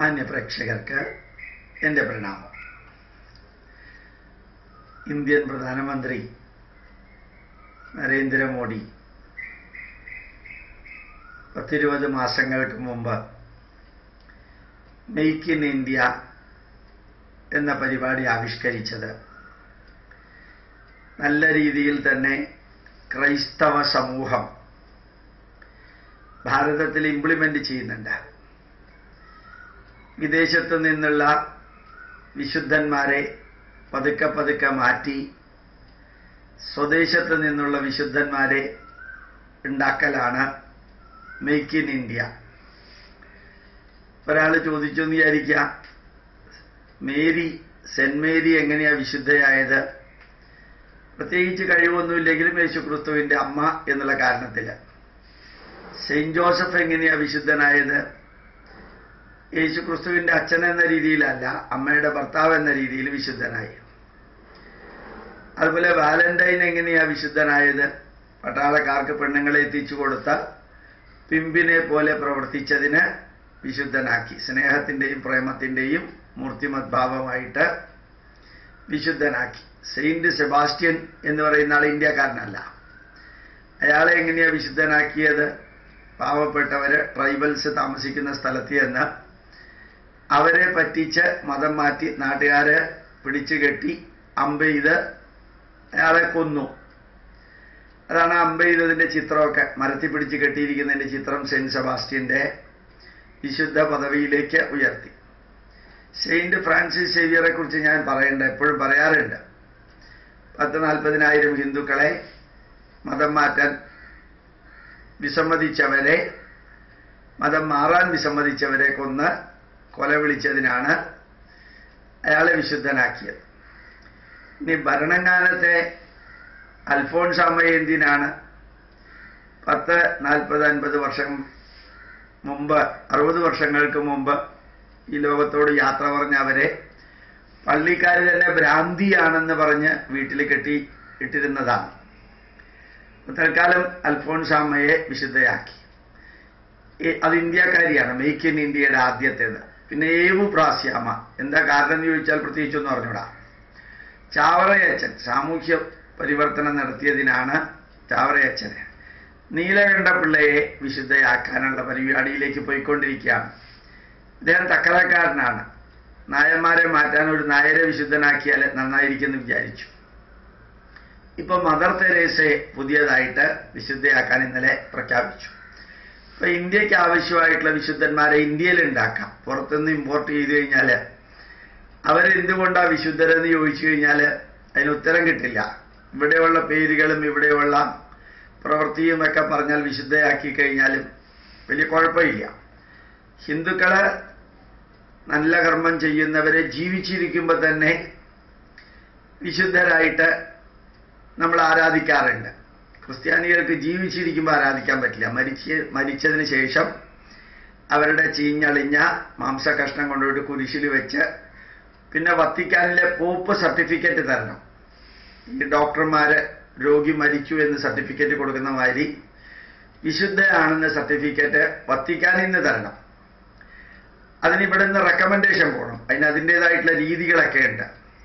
മാന്യ പ്രേക്ഷകർക്ക് എൻ്റെ പ്രണാമം ഇന്ത്യൻ പ്രധാനമന്ത്രി നരേന്ദ്രമോദി പത്തിരുപത് മാസങ്ങൾക്ക് മുമ്പ് മെയ്ക്ക് ഇൻ ഇന്ത്യ എന്ന പരിപാടി ആവിഷ്കരിച്ചത് നല്ല രീതിയിൽ തന്നെ ക്രൈസ്തവ സമൂഹം ഭാരതത്തിൽ ഇംപ്ലിമെന്റ് ചെയ്യുന്നുണ്ട് വിദേശത്തു നിന്നുള്ള വിശുദ്ധന്മാരെ പതുക്കെ പതുക്കെ മാറ്റി സ്വദേശത്ത് നിന്നുള്ള വിശുദ്ധന്മാരെ ഉണ്ടാക്കലാണ് മെയ്ക്ക് ഇൻ ഇന്ത്യ ഒരാൾ ചോദിച്ചു എന്ന് വിചാരിക്കുക മേരി സെന്റ് മേരി എങ്ങനെയാ വിശുദ്ധയായത് പ്രത്യേകിച്ച് കഴിവൊന്നുമില്ലെങ്കിലും യേശുക്രിസ്തുവിന്റെ അമ്മ എന്നുള്ള കാരണത്തിൽ സെയിന്റ് ജോസഫ് എങ്ങനെയാ വിശുദ്ധനായത് യേശുക്രിസ്തുവിന്റെ അച്ഛൻ എന്ന രീതിയിലല്ല അമ്മയുടെ ഭർത്താവ് എന്ന രീതിയിൽ വിശുദ്ധനായി അതുപോലെ വാലന്റൈൻ എങ്ങനെയാ വിശുദ്ധനായത് പട്ടാളക്കാർക്ക് പെണ്ണുങ്ങളെ എത്തിച്ചു കൊടുത്ത പിമ്പിനെ പോലെ പ്രവർത്തിച്ചതിന് വിശുദ്ധനാക്കി സ്നേഹത്തിന്റെയും പ്രേമത്തിന്റെയും മൂർത്തിമദ്ഭാവമായിട്ട് വിശുദ്ധനാക്കി സെയിന്റ് സെബാസ്റ്റ്യൻ എന്ന് പറയുന്ന ആൾ ഇന്ത്യക്കാരനല്ല അയാളെ എങ്ങനെയാ വിശുദ്ധനാക്കിയത് പാവപ്പെട്ടവര് ട്രൈബൽസ് താമസിക്കുന്ന സ്ഥലത്ത് ചെന്ന് അവരെ പറ്റിച്ച് മതം മാറ്റി നാട്ടുകാരെ പിടിച്ചു കെട്ടി അമ്പെയ്ത് അയാളെ കൊന്നു അതാണ് അമ്പെയ്തതിന്റെ ചിത്രമൊക്കെ മരത്തിൽ പിടിച്ച് കെട്ടിയിരിക്കുന്നതിന്റെ ചിത്രം സെന്റ് സെബാസ്റ്റ്യന്റെ വിശുദ്ധ പദവിയിലേക്ക് ഉയർത്തി സെയിന്റ് ഫ്രാൻസിസ് സേവിയറെ കുറിച്ച് ഞാൻ പറയണ്ട എപ്പോഴും പറയാറുണ്ട് പത്ത് നാൽപ്പതിനായിരം ഹിന്ദുക്കളെ മതം മാറ്റാൻ വിസമ്മതിച്ചവരെ മതം മാറാൻ വിസമ്മതിച്ചവരെ കൊന്ന് കൊല വിളിച്ചതിനാണ് അയാളെ വിശുദ്ധനാക്കിയത് ഇനി ഭരണകാലത്തെ അൽഫോൺസാമയെ എന്തിനാണ് പത്ത് നാൽപ്പത് അൻപത് വർഷം മുമ്പ് അറുപത് വർഷങ്ങൾക്ക് മുമ്പ് ഈ ലോകത്തോട് യാത്ര പറഞ്ഞ അവരെ പള്ളിക്കാർ തന്നെ ഭ്രാന്തിയാണെന്ന് പറഞ്ഞ് വീട്ടിൽ കെട്ടി ഇട്ടിരുന്നതാണ് തൽക്കാലം അൽഫോൺസാമ്മയെ വിശുദ്ധയാക്കി അത് ഇന്ത്യക്കാരിയാണ് മെയ്ക്ക് ഇൻ ഇന്ത്യയുടെ ആദ്യത്തേത് പിന്നെ ഏവു പ്രാസ്യാമ എന്താ കാരണം എന്ന് ചോദിച്ചാൽ പ്രത്യേകിച്ചൊന്നും അറിഞ്ഞൂടാ ചാവറയച്ചൻ സാമൂഹ്യ പരിവർത്തനം നടത്തിയതിനാണ് ചാവറയച്ചന് നീലകണ്ഠ പിള്ളയെ വിശുദ്ധയാക്കാനുള്ള പരിപാടിയിലേക്ക് പോയിക്കൊണ്ടിരിക്കുകയാണ് ഇദ്ദേഹം തക്കലക്കാരനാണ് നായന്മാരെ മാറ്റാൻ ഒരു നായരെ വിശുദ്ധനാക്കിയാൽ നന്നായിരിക്കുമെന്ന് വിചാരിച്ചു ഇപ്പൊ മദർ തെരേസയെ പുതിയതായിട്ട് വിശുദ്ധയാക്കാൻ ഇന്നലെ പ്രഖ്യാപിച്ചു ഇപ്പൊ ഇന്ത്യക്ക് ആവശ്യമായിട്ടുള്ള വിശുദ്ധന്മാരെ ഇന്ത്യയിൽ ഉണ്ടാക്കാം പുറത്തുനിന്ന് ഇമ്പോർട്ട് ചെയ്ത് കഴിഞ്ഞാൽ അവരെന്തുകൊണ്ടാ വിശുദ്ധരെന്ന് ചോദിച്ചു കഴിഞ്ഞാൽ അതിന് ഉത്തരം കിട്ടില്ല ഇവിടെയുള്ള പേരുകളും ഇവിടെയുള്ള പ്രവൃത്തിയും ഒക്കെ പറഞ്ഞാൽ വിശുദ്ധയാക്കി കഴിഞ്ഞാലും വലിയ കുഴപ്പമില്ല ഹിന്ദുക്കള് നല്ല കർമ്മം ചെയ്യുന്നവരെ ജീവിച്ചിരിക്കുമ്പോൾ തന്നെ വിശുദ്ധരായിട്ട് നമ്മൾ ആരാധിക്കാറുണ്ട് ക്രിസ്ത്യാനികൾക്ക് ജീവിച്ചിരിക്കുമ്പോൾ ആരാധിക്കാൻ പറ്റില്ല മരിച്ച് മരിച്ചതിന് ശേഷം അവരുടെ ചീഞ്ഞളിഞ്ഞ മാംസകഷ്ണം കൊണ്ടുപോയിട്ട് കുരിശിൽ വെച്ച് പിന്നെ വത്തിക്കാനിലെ പോപ്പ് സർട്ടിഫിക്കറ്റ് തരണം ഈ ഡോക്ടർമാര് രോഗി മരിച്ചു എന്ന് സർട്ടിഫിക്കറ്റ് കൊടുക്കുന്ന മാതിരി വിശുദ്ധയാണെന്ന സർട്ടിഫിക്കറ്റ് വത്തിക്കാനിൽ നിന്ന് തരണം അതിന് ഇവിടെ നിന്ന് റെക്കമെൻഡേഷൻ പോകണം അതിന് അതിൻ്റെതായിട്ടുള്ള രീതികളൊക്കെ ഉണ്ട്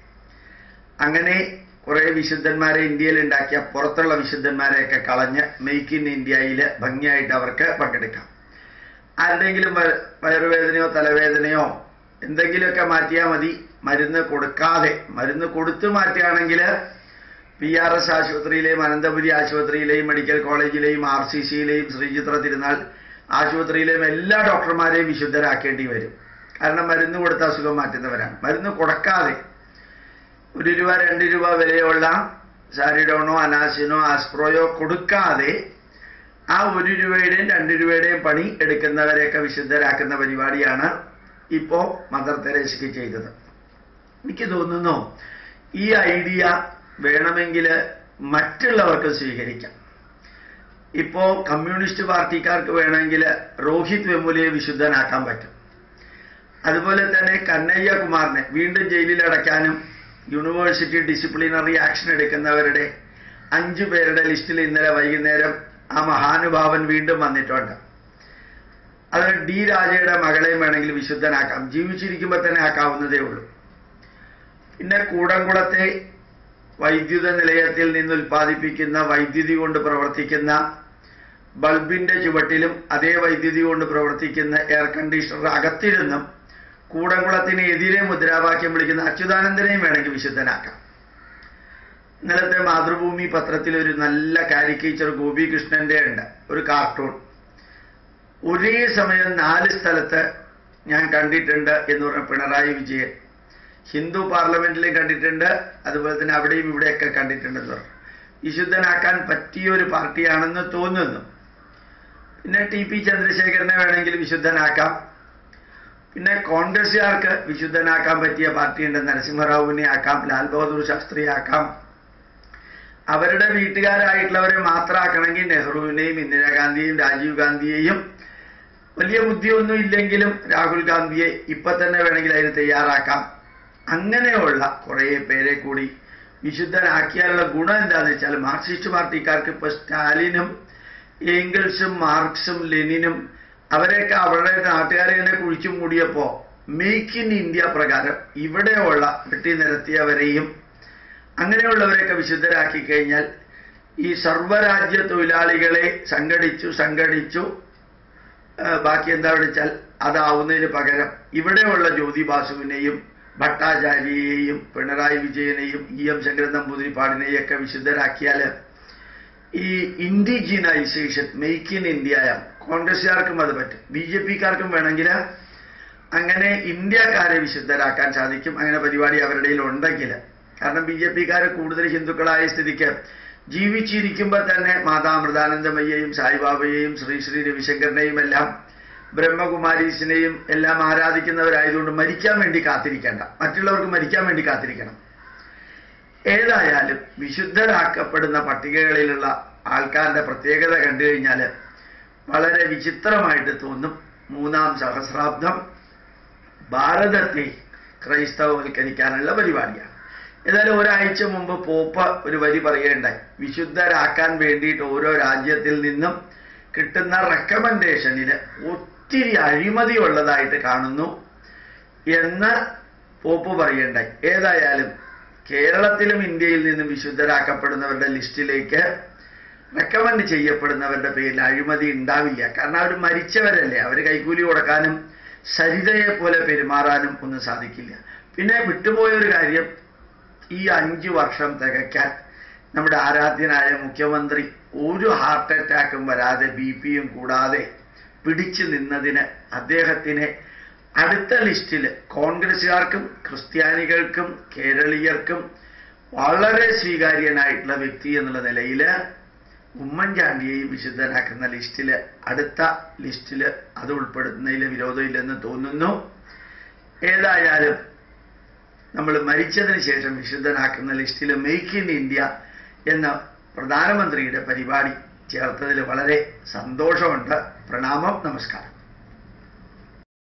അങ്ങനെ കുറെ വിശുദ്ധന്മാരെ ഇന്ത്യയിൽ ഉണ്ടാക്കിയ പുറത്തുള്ള വിശുദ്ധന്മാരെയൊക്കെ കളഞ്ഞ് മെയ്ക്ക് ഇൻ ഇന്ത്യയിൽ ഭംഗിയായിട്ട് അവർക്ക് പങ്കെടുക്കാം ആരുടെങ്കിലും വയറുവേദനയോ തലവേദനയോ എന്തെങ്കിലുമൊക്കെ മാറ്റിയാൽ മതി മരുന്ന് കൊടുക്കാതെ മരുന്ന് കൊടുത്തു മാറ്റുകയാണെങ്കിൽ പി ആർ എസ് ആശുപത്രിയിലെയും അനന്തപുരി ആശുപത്രിയിലെയും മെഡിക്കൽ കോളേജിലെയും ആർ സി സിയിലെയും ശ്രീചിത്ര തിരുനാൾ ആശുപത്രിയിലെയും എല്ലാ ഡോക്ടർമാരെയും വിശുദ്ധരാക്കേണ്ടി വരും കാരണം മരുന്ന് കൊടുത്ത അസുഖം മാറ്റുന്നവരാണ് മരുന്ന് കൊടുക്കാതെ ഒരു രൂപ രണ്ട് രൂപ വിലയുള്ള സാരിഡോണോ അനാസിനോ ആസ്പ്രോയോ കൊടുക്കാതെ ആ ഒരു രൂപയുടെയും രണ്ട് രൂപയുടെയും പണി എടുക്കുന്നവരെയൊക്കെ വിശുദ്ധരാക്കുന്ന പരിപാടിയാണ് ഇപ്പോ മദർ തെരേസയ്ക്ക് ചെയ്തത് എനിക്ക് തോന്നുന്നു ഈ ഐഡിയ വേണമെങ്കിൽ മറ്റുള്ളവർക്ക് സ്വീകരിക്കാം ഇപ്പോ കമ്മ്യൂണിസ്റ്റ് പാർട്ടിക്കാർക്ക് വേണമെങ്കിൽ രോഹിത് വെമുലയെ വിശുദ്ധനാക്കാൻ പറ്റും അതുപോലെ തന്നെ കന്നയ്യ കുമാറിനെ വീണ്ടും ജയിലിൽ അടയ്ക്കാനും യൂണിവേഴ്സിറ്റി ഡിസിപ്ലിനറി ആക്ഷൻ എടുക്കുന്നവരുടെ അഞ്ചു പേരുടെ ലിസ്റ്റിൽ ഇന്നലെ വൈകുന്നേരം ആ മഹാനുഭാവൻ വീണ്ടും വന്നിട്ടുണ്ട് അതിന് ഡി രാജയുടെ മകളെയും വേണമെങ്കിൽ വിശുദ്ധനാക്കാം ജീവിച്ചിരിക്കുമ്പോൾ തന്നെ ആക്കാവുന്നതേ ഉള്ളൂ പിന്നെ കൂടംകുളത്തെ വൈദ്യുത നിലയത്തിൽ നിന്ന് ഉൽപ്പാദിപ്പിക്കുന്ന വൈദ്യുതി കൊണ്ട് പ്രവർത്തിക്കുന്ന ബൾബിന്റെ ചുവട്ടിലും അതേ വൈദ്യുതി കൊണ്ട് പ്രവർത്തിക്കുന്ന എയർ കണ്ടീഷണർ അകത്തിരുന്നും കൂടംകുളത്തിന് എതിരെ മുദ്രാവാക്യം വിളിക്കുന്ന അച്യുതാനന്ദനെയും വേണമെങ്കിൽ വിശുദ്ധനാക്കാം ഇന്നലത്തെ മാതൃഭൂമി പത്രത്തിൽ ഒരു നല്ല കാരിക്കേച്ചർ ഗോപികൃഷ്ണന്റെ ഉണ്ട് ഒരു കാർട്ടൂൺ ഒരേ സമയം നാല് സ്ഥലത്ത് ഞാൻ കണ്ടിട്ടുണ്ട് എന്ന് പറഞ്ഞ പിണറായി വിജയൻ ഹിന്ദു പാർലമെന്റിലും കണ്ടിട്ടുണ്ട് അതുപോലെ തന്നെ അവിടെയും ഇവിടെയൊക്കെ കണ്ടിട്ടുണ്ടെന്ന് പറഞ്ഞു വിശുദ്ധനാക്കാൻ പറ്റിയ ഒരു പാർട്ടിയാണെന്ന് തോന്നുന്നു പിന്നെ ടി പി ചന്ദ്രശേഖരനെ വേണമെങ്കിൽ വിശുദ്ധനാക്കാം പിന്നെ കോൺഗ്രസുകാർക്ക് വിശുദ്ധനാക്കാൻ പറ്റിയ പാർട്ടിയുണ്ട് നരസിംഹറാവുവിനെ ആക്കാം ലാൽ ബഹദൂർ ശാസ്ത്രി ആക്കാം അവരുടെ വീട്ടുകാരായിട്ടുള്ളവരെ മാത്രമാക്കണമെങ്കിൽ നെഹ്റുവിനെയും ഇന്ദിരാഗാന്ധിയെയും രാജീവ് ഗാന്ധിയെയും വലിയ ബുദ്ധിയൊന്നും ഇല്ലെങ്കിലും രാഹുൽ ഗാന്ധിയെ ഇപ്പൊ തന്നെ വേണമെങ്കിൽ അതിന് തയ്യാറാക്കാം അങ്ങനെയുള്ള കുറേ പേരെ കൂടി വിശുദ്ധനാക്കിയാലുള്ള ഗുണം എന്താണെന്ന് വെച്ചാൽ മാർക്സിസ്റ്റ് പാർട്ടിക്കാർക്ക് ഇപ്പൊ സ്റ്റാലിനും ഏംഗൽസും മാർക്സും ലെനിനും അവരെയൊക്കെ അവരുടെ നാട്ടുകാരെ തന്നെ കുഴിച്ചു മൂടിയപ്പോ മേക്ക് ഇൻ ഇന്ത്യ പ്രകാരം ഇവിടെയുള്ള വെട്ടി നിരത്തിയവരെയും അങ്ങനെയുള്ളവരെയൊക്കെ വിശുദ്ധരാക്കി കഴിഞ്ഞാൽ ഈ സർവ്വരാജ്യ തൊഴിലാളികളെ സംഘടിച്ചു സംഘടിച്ചു ആ, ബാക്കി എന്താ വെച്ചാൽ അതാവുന്നതിന് പകരം ഇവിടെയുള്ള ജ്യോതി ബാസുവിനെയും ഭട്ടാചാര്യയെയും പിണറായി വിജയനെയും ഇ എം ശങ്കരൻ നമ്പൂതിരിപ്പാടിനെയും ഒക്കെ വിശുദ്ധരാക്കിയാൽ ഈ ഇൻഡിജിനൈസേഷൻ മെയ്ക്ക് ഇൻ ഇന്ത്യ കോൺഗ്രസ്സുകാർക്കും അത് പറ്റും ബി ജെ പിക്കാർക്കും വേണമെങ്കിൽ അങ്ങനെ ഇന്ത്യക്കാരെ വിശുദ്ധരാക്കാൻ സാധിക്കും അങ്ങനെ പരിപാടി അവരുടെ കയ്യിൽ ഉണ്ടെങ്കിൽ കാരണം ബി ജെ പിക്കാര് കൂടുതൽ ഹിന്ദുക്കളായ സ്ഥിതിക്ക് ജീവിച്ചിരിക്കുമ്പോൾ തന്നെ മാതാമൃതാനന്ദമയ്യയും സായിബാബയെയും ശ്രീ ശ്രീ രവിശങ്കറിനെയും എല്ലാം ബ്രഹ്മകുമാരീസിനെയും എല്ലാം ആരാധിക്കുന്നവരായതുകൊണ്ട് മരിക്കാൻ വേണ്ടി കാത്തിരിക്കേണ്ട മറ്റുള്ളവർക്ക് മരിക്കാൻ വേണ്ടി കാത്തിരിക്കണം ഏതായാലും വിശുദ്ധരാക്കപ്പെടുന്ന പട്ടികകളിലുള്ള ആൾക്കാരുടെ പ്രത്യേകത കണ്ടു കഴിഞ്ഞാൽ വളരെ വിചിത്രമായിട്ട് തോന്നും മൂന്നാം സഹസ്രാബ്ദം ഭാരതത്തെ ക്രൈസ്തവവൽക്കരിക്കാനുള്ള പരിപാടിയാണ് ഏതായാലും ഒരാഴ്ച മുമ്പ് പോപ്പ് ഒരു വരി പറയേണ്ടായി വിശുദ്ധരാക്കാൻ വേണ്ടിയിട്ട് ഓരോ രാജ്യത്തിൽ നിന്നും കിട്ടുന്ന റെക്കമെൻഡേഷനിൽ ഒത്തിരി അഴിമതി ഉള്ളതായിട്ട് കാണുന്നു എന്ന് പോപ്പ് പറയേണ്ടായി ഏതായാലും കേരളത്തിലും ഇന്ത്യയിൽ നിന്നും വിശുദ്ധരാക്കപ്പെടുന്നവരുടെ ലിസ്റ്റിലേക്ക് റെക്കമെൻഡ് ചെയ്യപ്പെടുന്നവരുടെ പേരിൽ അഴിമതി ഉണ്ടാവില്ല കാരണം അവർ മരിച്ചവരല്ലേ അവർ കൈക്കൂലി കൊടുക്കാനും സരിതയെ പോലെ പെരുമാറാനും ഒന്നും സാധിക്കില്ല പിന്നെ വിട്ടുപോയ ഒരു കാര്യം ഈ അഞ്ചു വർഷം തികയ്ക്കാൻ നമ്മുടെ ആരാധ്യനായ മുഖ്യമന്ത്രി ഒരു ഹാർട്ട് അറ്റാക്കും വരാതെ ബി പിയും കൂടാതെ പിടിച്ചു നിന്നതിന് അദ്ദേഹത്തിനെ അടുത്ത ലിസ്റ്റിൽ കോൺഗ്രസുകാർക്കും ക്രിസ്ത്യാനികൾക്കും കേരളീയർക്കും വളരെ സ്വീകാര്യനായിട്ടുള്ള വ്യക്തി എന്നുള്ള നിലയിൽ ഉമ്മൻചാണ്ടിയെയും വിശുദ്ധനാക്കുന്ന ലിസ്റ്റിൽ അടുത്ത ലിസ്റ്റിൽ അത് ഉൾപ്പെടുത്തുന്നതിൽ വിരോധമില്ലെന്ന് തോന്നുന്നു ഏതായാലും നമ്മൾ മരിച്ചതിന് ശേഷം വിശുദ്ധനാക്കുന്ന ലിസ്റ്റിൽ മെയ്ക്ക് ഇൻ ഇന്ത്യ എന്ന പ്രധാനമന്ത്രിയുടെ പരിപാടി ചേർത്തതിൽ വളരെ സന്തോഷമുണ്ട് പ്രണാമം നമസ്കാരം